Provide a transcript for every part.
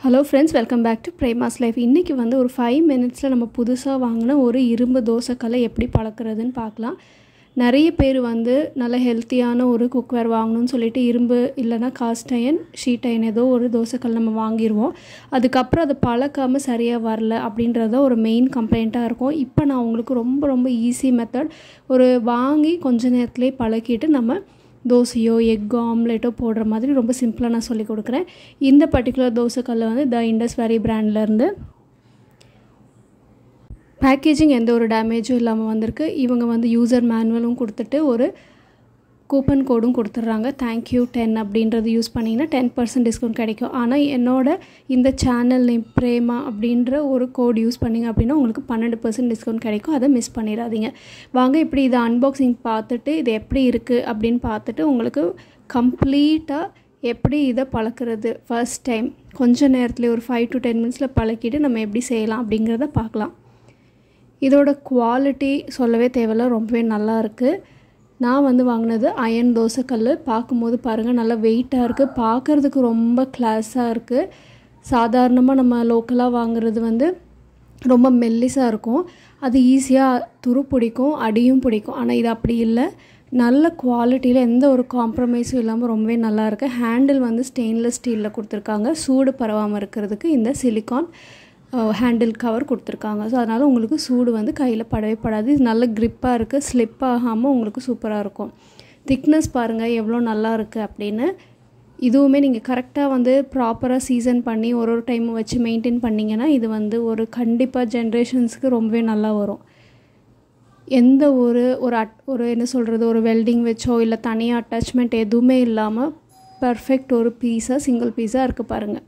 hello friends welcome back to Prema's life இன்றைக்கி வந்து ஒரு ஃபைவ் மினிட்ஸில் நம்ம புதுசாக வாங்கின ஒரு இரும்பு தோசைக்கல்லை எப்படி பழக்கிறதுன்னு பார்க்கலாம் நிறைய பேர் வந்து நல்ல ஹெல்த்தியான ஒரு குக்வேர் வாங்கணும்னு சொல்லிட்டு இரும்பு இல்லைன்னா காஸ்ட் அயன் ஷீட் அயன் ஏதோ ஒரு தோசைக்கல் நம்ம வாங்கிடுவோம் அதுக்கப்புறம் அதை பழக்காமல் சரியாக வரல அப்படின்றத ஒரு மெயின் கம்ப்ளைண்ட்டாக இருக்கும் இப்போ நான் உங்களுக்கு ரொம்ப ரொம்ப ஈஸி மெத்தட் ஒரு வாங்கி கொஞ்ச நேரத்துலேயே பழக்கிட்டு நம்ம தோசையோ எக்கோ ஆம்லேட்டோ போடுற மாதிரி ரொம்ப சிம்பிளாக நான் சொல்லி கொடுக்குறேன் இந்த பர்டிகுலர் தோசைக்கல்லை வந்து த இண்டஸ் வேரி பிராண்ட்லேருந்து பேக்கேஜிங் எந்த ஒரு டேமேஜும் இல்லாமல் வந்திருக்கு இவங்க வந்து யூசர் மேனுவலும் கொடுத்துட்டு ஒரு கூப்பன் கோடும் கொடுத்துட்றாங்க தேங்க்யூ டென் அப்படின்றது யூஸ் பண்ணிங்கன்னா டென் பர்சன்ட் டிஸ்கவுண்ட் கிடைக்கும் ஆனால் என்னோட இந்த சேனல் நேம் பிரேமா அப்படின்ற ஒரு கோட் யூஸ் பண்ணிங்க அப்படின்னா உங்களுக்கு பன்னெண்டு பர்சன்ட் டிஸ்கவுண்ட் கிடைக்கும் அதை மிஸ் பண்ணிடாதீங்க வாங்க இப்படி இதை அன்பாக்சிங் பார்த்துட்டு இது எப்படி இருக்குது அப்படின்னு பார்த்துட்டு உங்களுக்கு கம்ப்ளீட்டாக எப்படி இதை பழக்கிறது ஃபர்ஸ்ட் டைம் கொஞ்ச நேரத்தில் ஒரு ஃபைவ் டு டென் மினிட்ஸில் பழக்கிட்டு நம்ம எப்படி செய்யலாம் அப்படிங்கிறத பார்க்கலாம் இதோட குவாலிட்டி சொல்லவே தேவையில்ல ரொம்பவே நல்லா இருக்குது நான் வந்து வாங்கினது அயன் தோசைக்கல் பார்க்கும்போது பாருங்கள் நல்லா வெயிட்டாக இருக்குது பார்க்குறதுக்கு ரொம்ப கிளாஸாக இருக்குது சாதாரணமாக நம்ம லோக்கலாக வாங்குறது வந்து ரொம்ப மெல்லிஸாக இருக்கும் அது ஈஸியாக துரு பிடிக்கும் அடியும் பிடிக்கும் ஆனால் இது அப்படி இல்லை நல்ல குவாலிட்டியில் எந்த ஒரு காம்ப்ரமைஸும் இல்லாமல் ரொம்பவே நல்லா இருக்குது ஹேண்டில் வந்து ஸ்டெயின்லெஸ் ஸ்டீலில் கொடுத்துருக்காங்க சூடு பரவாமல் இருக்கிறதுக்கு இந்த சிலிக்கான் ஹேண்டில் கவர் கொடுத்துருக்காங்க ஸோ அதனால் உங்களுக்கு சூடு வந்து கையில் படவே படாது இது நல்ல க்ரிப்பாக இருக்குது ஸ்லிப் ஆகாமல் உங்களுக்கு சூப்பராக இருக்கும் திக்னஸ் பாருங்கள் எவ்வளோ நல்லா இருக்குது அப்படின்னு இதுவுமே நீங்கள் கரெக்டாக வந்து ப்ராப்பராக சீசன் பண்ணி ஒரு ஒரு டைம் வச்சு மெயின்டைன் பண்ணிங்கன்னா இது வந்து ஒரு கண்டிப்பாக ஜென்ரேஷன்ஸுக்கு ரொம்பவே நல்லா வரும் எந்த ஒரு ஒரு அட் ஒரு என்ன சொல்கிறது ஒரு வெல்டிங் வச்சோ இல்லை தனியாக அட்டாச்மெண்ட் எதுவுமே இல்லாமல் பர்ஃபெக்ட் ஒரு பீஸாக சிங்கிள் பீஸாக இருக்குது பாருங்கள்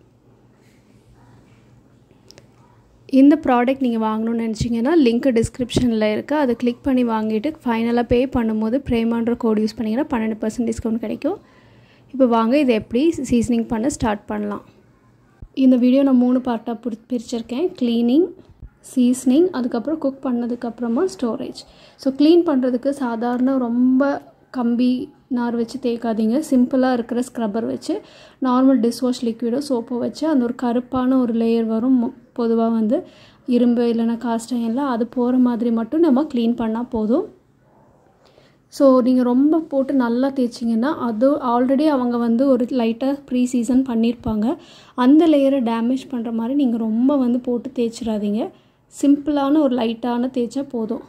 இந்த ப்ராடக்ட் நீங்கள் வாங்கணும்னு நினச்சிங்கன்னா லிங்க் டிஸ்கிரிப்ஷனில் இருக்குது அதை கிளிக் பண்ணி வாங்கிட்டு ஃபைனலாக பே பண்ணும்போது ப்ரேமான்ற கோட் யூஸ் பண்ணிங்கன்னா பன்னெண்டு பர்சன்ட் டிஸ்கவுண்ட் கிடைக்கும் இப்போ வாங்க இதை எப்படி சீசனிங் பண்ண ஸ்டார்ட் பண்ணலாம் இந்த வீடியோ நான் மூணு பார்ட்டாக பிரி பிரிச்சிருக்கேன் க்ளீனிங் சீசனிங் அதுக்கப்புறம் குக் பண்ணதுக்கப்புறமா ஸ்டோரேஜ் ஸோ க்ளீன் பண்ணுறதுக்கு சாதாரண ரொம்ப கம்பி நார் வச்சு தேய்க்காதீங்க சிம்பிளாக இருக்கிற ஸ்க்ரப்பர் வச்சு நார்மல் டிஷ்வாஷ் லிக்விடோ சோப்போ வச்சு அந்த ஒரு கருப்பான ஒரு லேயர் வரும் பொதுவாக வந்து இரும்பு இல்லைன்னா காஸ்ட் அயனில் அது போகிற மாதிரி மட்டும் நம்ம க்ளீன் பண்ணால் போதும் ஸோ நீங்கள் ரொம்ப போட்டு நல்லா தேய்ச்சிங்கன்னா அது ஆல்ரெடி அவங்க வந்து ஒரு லைட்டாக ப்ரீ சீசன் பண்ணியிருப்பாங்க அந்த லேயரை டேமேஜ் பண்ணுற மாதிரி நீங்கள் ரொம்ப வந்து போட்டு தேய்ச்சிடாதீங்க சிம்பிளான ஒரு லைட்டான தேய்ச்சா போதும்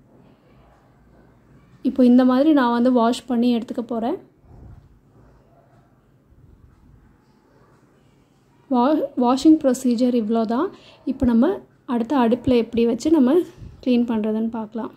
இப்போ இந்த மாதிரி நான் வந்து வாஷ் பண்ணி எடுத்துக்க போகிறேன் வா வாஷிங் ப்ரொசீஜர் இவ்வளோ தான் இப்போ நம்ம அடுத்த அடுப்பில் எப்படி வச்சு நம்ம க்ளீன் பண்ணுறதுன்னு பார்க்கலாம்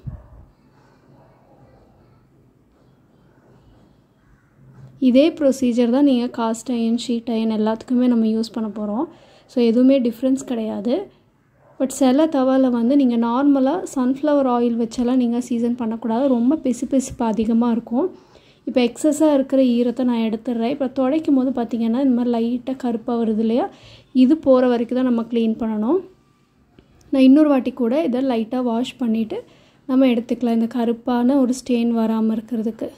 இதே ப்ரொசீஜர் தான் நீங்கள் காஸ்ட் அயன் ஷீட் அயன் எல்லாத்துக்குமே நம்ம யூஸ் பண்ண போகிறோம் ஸோ எதுவுமே டிஃப்ரென்ஸ் கிடையாது பட் சில தவாவில் வந்து நீங்கள் நார்மலாக சன்ஃப்ளவர் ஆயில் வச்செல்லாம் நீங்கள் சீசன் பண்ணக்கூடாது ரொம்ப பிசு பிசுப்பு அதிகமாக இருக்கும் இப்போ எக்ஸஸாக இருக்கிற ஈரத்தை நான் எடுத்துடுறேன் இப்போ துடைக்கும் போது பார்த்திங்கன்னா இந்த மாதிரி லைட்டாக கருப்பாக வருது இல்லையா இது போகிற வரைக்கும் தான் நம்ம க்ளீன் பண்ணணும் நான் இன்னொரு வாட்டி கூட இதை லைட்டாக வாஷ் பண்ணிவிட்டு நம்ம எடுத்துக்கலாம் இந்த கருப்பான ஒரு ஸ்டெயின் வராமல் இருக்கிறதுக்கு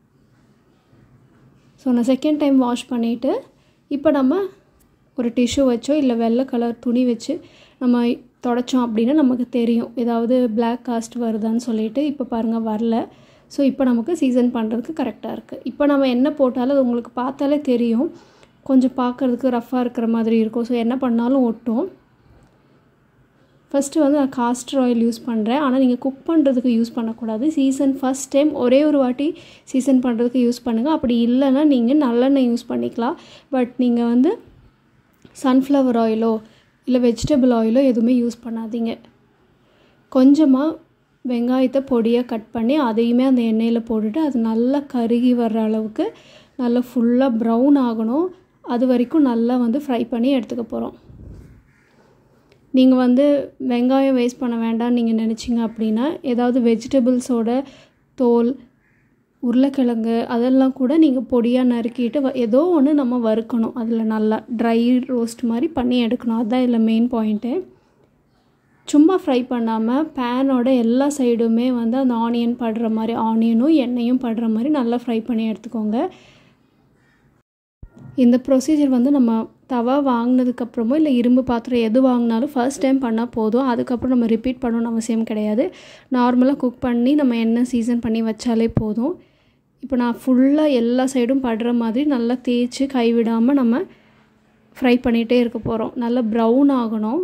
ஸோ நான் செகண்ட் டைம் வாஷ் பண்ணிவிட்டு இப்போ நம்ம ஒரு டிஷ்யூ வச்சோ இல்லை வெள்ளை கலர் துணி வச்சு நம்ம தொடச்சோம் அப்படின்னா நமக்கு தெரியும் ஏதாவது பிளாக் காஸ்ட் வருதான்னு சொல்லிட்டு இப்போ பாருங்கள் வரல ஸோ இப்போ நமக்கு சீசன் பண்ணுறதுக்கு கரெக்டாக இருக்குது இப்போ நம்ம என்ன போட்டாலும் அது உங்களுக்கு பார்த்தாலே தெரியும் கொஞ்சம் பார்க்குறதுக்கு ரஃப்பாக இருக்கிற மாதிரி இருக்கும் ஸோ என்ன பண்ணாலும் ஒட்டும் ஃபஸ்ட்டு வந்து நான் காஸ்டர் ஆயில் யூஸ் பண்ணுறேன் ஆனால் நீங்கள் குக் பண்ணுறதுக்கு யூஸ் பண்ணக்கூடாது சீசன் ஃபஸ்ட் டைம் ஒரே ஒரு வாட்டி சீசன் பண்ணுறதுக்கு யூஸ் பண்ணுங்கள் அப்படி இல்லைன்னா நீங்கள் நல்லெண்ணெய் யூஸ் பண்ணிக்கலாம் பட் நீங்கள் வந்து சன்ஃப்ளவர் ஆயிலோ இல்லை வெஜிடபிள் ஆயிலோ எதுவுமே யூஸ் பண்ணாதீங்க கொஞ்சமாக வெங்காயத்தை பொடியாக கட் பண்ணி அதையுமே அந்த எண்ணெயில் போட்டுட்டு அது நல்லா கருகி வர்ற அளவுக்கு நல்லா ஃபுல்லாக ப்ரௌன் ஆகணும் அது வரைக்கும் நல்லா வந்து ஃப்ரை பண்ணி எடுத்துக்க போகிறோம் நீங்கள் வந்து வெங்காயம் வேஸ்ட் பண்ண வேண்டாம்னு நீங்கள் நினச்சிங்க அப்படின்னா ஏதாவது வெஜிடபிள்ஸோட தோல் உருளைக்கிழங்கு அதெல்லாம் கூட நீங்கள் பொடியாக நறுக்கிட்டு ஏதோ ஒன்று நம்ம வறுக்கணும் அதில் நல்லா ட்ரை ரோஸ்ட் மாதிரி பண்ணி எடுக்கணும் அதுதான் இதில் மெயின் பாயிண்ட்டு சும்மா ஃப்ரை பண்ணாமல் பேனோட எல்லா சைடுமே வந்து அந்த ஆனியன் படுற மாதிரி ஆனியனும் எண்ணெயும் படுற மாதிரி நல்லா ஃப்ரை பண்ணி எடுத்துக்கோங்க இந்த ப்ரொசீஜர் வந்து நம்ம தவா வாங்கினதுக்கப்புறமோ இல்லை இரும்பு பாத்திரம் எது வாங்கினாலும் ஃபர்ஸ்ட் டைம் பண்ணால் போதும் அதுக்கப்புறம் நம்ம ரிப்பீட் பண்ணணும்னு அவசியம் கிடையாது நார்மலாக குக் பண்ணி நம்ம எண்ணெய் சீசன் பண்ணி வச்சாலே போதும் இப்போ நான் ஃபுல்லாக எல்லா சைடும் படுற மாதிரி நல்லா தேய்ச்சி கைவிடாமல் நம்ம ஃப்ரை பண்ணிகிட்டே இருக்க போகிறோம் நல்லா ப்ரௌன் ஆகணும்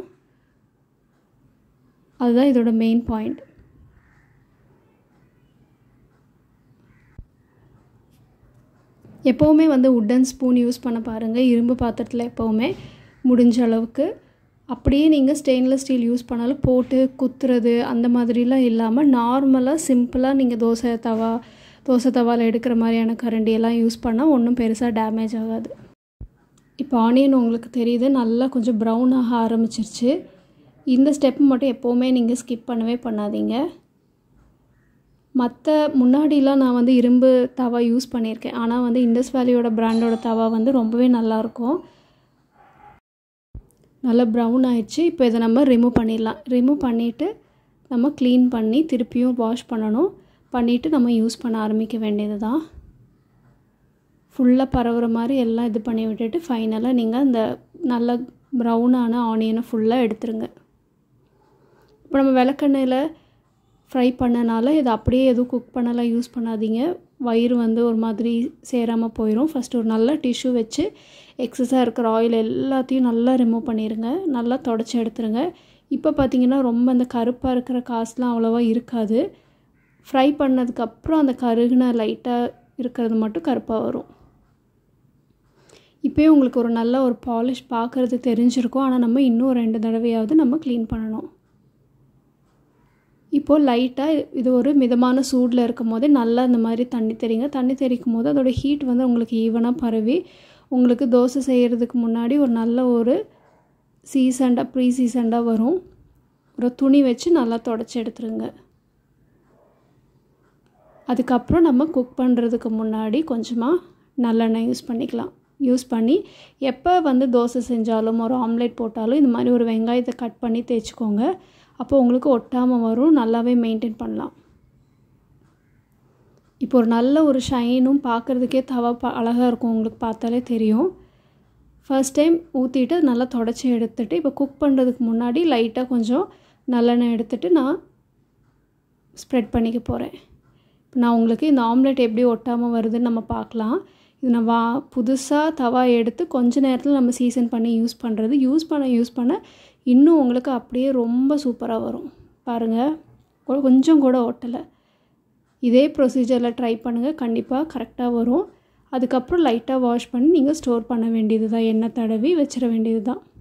அதுதான் இதோட மெயின் பாயிண்ட் எப்போவுமே வந்து உட்டன் ஸ்பூன் யூஸ் பண்ண பாருங்கள் இரும்பு பாத்திரத்தில் எப்போவுமே முடிஞ்ச அளவுக்கு அப்படியே நீங்கள் ஸ்டெயின்லெஸ் ஸ்டீல் யூஸ் பண்ணாலும் போட்டு குத்துறது அந்த மாதிரிலாம் இல்லாமல் நார்மலாக சிம்பிளாக நீங்கள் தோசை தவா தோசை தவாவில் எடுக்கிற மாதிரியான கரண்டியெல்லாம் யூஸ் பண்ணால் ஒன்றும் பெருசாக டேமேஜ் ஆகாது இப்போ ஆனியன் உங்களுக்கு தெரியுது நல்லா கொஞ்சம் ப்ரௌன் ஆக ஆரம்பிச்சிருச்சு இந்த ஸ்டெப் மட்டும் எப்போவுமே நீங்கள் ஸ்கிப் பண்ணவே பண்ணாதீங்க மற்ற முன்னாடிலாம் நான் வந்து இரும்பு தவா யூஸ் பண்ணியிருக்கேன் ஆனால் வந்து இண்டஸ் வேலியோட பிராண்டோட தவா வந்து ரொம்பவே நல்லாயிருக்கும் நல்லா ப்ரௌன் ஆயிடுச்சு இப்போ இதை நம்ம ரிமூவ் பண்ணிடலாம் ரிமூவ் பண்ணிவிட்டு நம்ம க்ளீன் பண்ணி திருப்பியும் வாஷ் பண்ணணும் பண்ணிவிட்டு நம்ம யூஸ் பண்ண ஆரம்பிக்க வேண்டியது தான் ஃபுல்லாக பரவுற மாதிரி எல்லாம் இது பண்ணி விட்டுட்டு ஃபைனலாக நீங்கள் அந்த நல்ல ப்ரௌனான ஆனியனை ஃபுல்லாக எடுத்துருங்க இப்போ நம்ம விளக்கெண்ணெயில் ஃப்ரை பண்ணனால இதை அப்படியே எதுவும் குக் பண்ணலாம் யூஸ் பண்ணாதீங்க வயிறு வந்து ஒரு மாதிரி சேராமல் போயிடும் ஃபஸ்ட்டு ஒரு நல்ல டிஷ்யூ வச்சு எக்ஸஸாக இருக்கிற ஆயில் எல்லாத்தையும் நல்லா ரிமூவ் பண்ணிடுங்க நல்லா தொடச்சி எடுத்துருங்க இப்போ பார்த்தீங்கன்னா ரொம்ப அந்த கருப்பாக இருக்கிற காசுலாம் அவ்வளோவா இருக்காது ஃப்ரை பண்ணதுக்கப்புறம் அந்த கருகுன லைட்டாக இருக்கிறது மட்டும் கருப்பாக வரும் இப்போயே உங்களுக்கு ஒரு நல்ல ஒரு பாலிஷ் பார்க்குறது தெரிஞ்சிருக்கும் ஆனால் நம்ம இன்னும் ரெண்டு தடவையாவது நம்ம க்ளீன் பண்ணணும் இப்போது லைட்டாக இது ஒரு மிதமான சூடில் இருக்கும் போதே நல்லா இந்த மாதிரி தண்ணி தெரியுங்க தண்ணி தெரிக்கும் போது அதோடய ஹீட் வந்து உங்களுக்கு ஈவனாக பரவி உங்களுக்கு தோசை செய்கிறதுக்கு முன்னாடி ஒரு நல்ல ஒரு சீசண்டாக ப்ரீ சீசண்டாக வரும் ஒரு துணி வச்சு நல்லா தொடச்சி எடுத்துருங்க அதுக்கப்புறம் நம்ம குக் பண்ணுறதுக்கு முன்னாடி கொஞ்சமாக நல்லெண்ணெய் யூஸ் பண்ணிக்கலாம் யூஸ் பண்ணி எப்போ வந்து தோசை செஞ்சாலும் ஒரு ஆம்லேட் போட்டாலும் இந்த மாதிரி ஒரு வெங்காயத்தை கட் பண்ணி தேய்ச்சிக்கோங்க அப்போ உங்களுக்கு ஒட்டாமல் வரும் நல்லாவே மெயின்டைன் பண்ணலாம் இப்போ ஒரு நல்ல ஒரு ஷைனும் பார்க்குறதுக்கே தவா பா அழகாக இருக்கும் உங்களுக்கு பார்த்தாலே தெரியும் ஃபர்ஸ்ட் டைம் ஊற்றிட்டு நல்லா தொடச்சி எடுத்துகிட்டு இப்போ குக் பண்ணுறதுக்கு முன்னாடி லைட்டாக கொஞ்சம் நல்லெண்ணெய் எடுத்துகிட்டு நான் ஸ்ப்ரெட் பண்ணிக்க போகிறேன் இப்போ நான் உங்களுக்கு இந்த ஆம்லெட் எப்படி ஒட்டாமல் வருதுன்னு நம்ம பார்க்கலாம் இது நான் வா புதுசாக தவா எடுத்து கொஞ்ச நேரத்தில் நம்ம சீசன் பண்ணி யூஸ் பண்ணுறது யூஸ் பண்ண யூஸ் பண்ண இன்னும் உங்களுக்கு அப்படியே ரொம்ப சூப்பராக வரும் பாருங்கள் கொஞ்சம் கூட ஒட்டலை இதே ப்ரொசீஜரில் ட்ரை பண்ணுங்கள் கண்டிப்பாக கரெக்டாக வரும் அதுக்கப்புறம் லைட்டாக வாஷ் பண்ணி நீங்கள் ஸ்டோர் பண்ண வேண்டியது தான் எண்ணெய் தடவி வச்சிட வேண்டியது தான்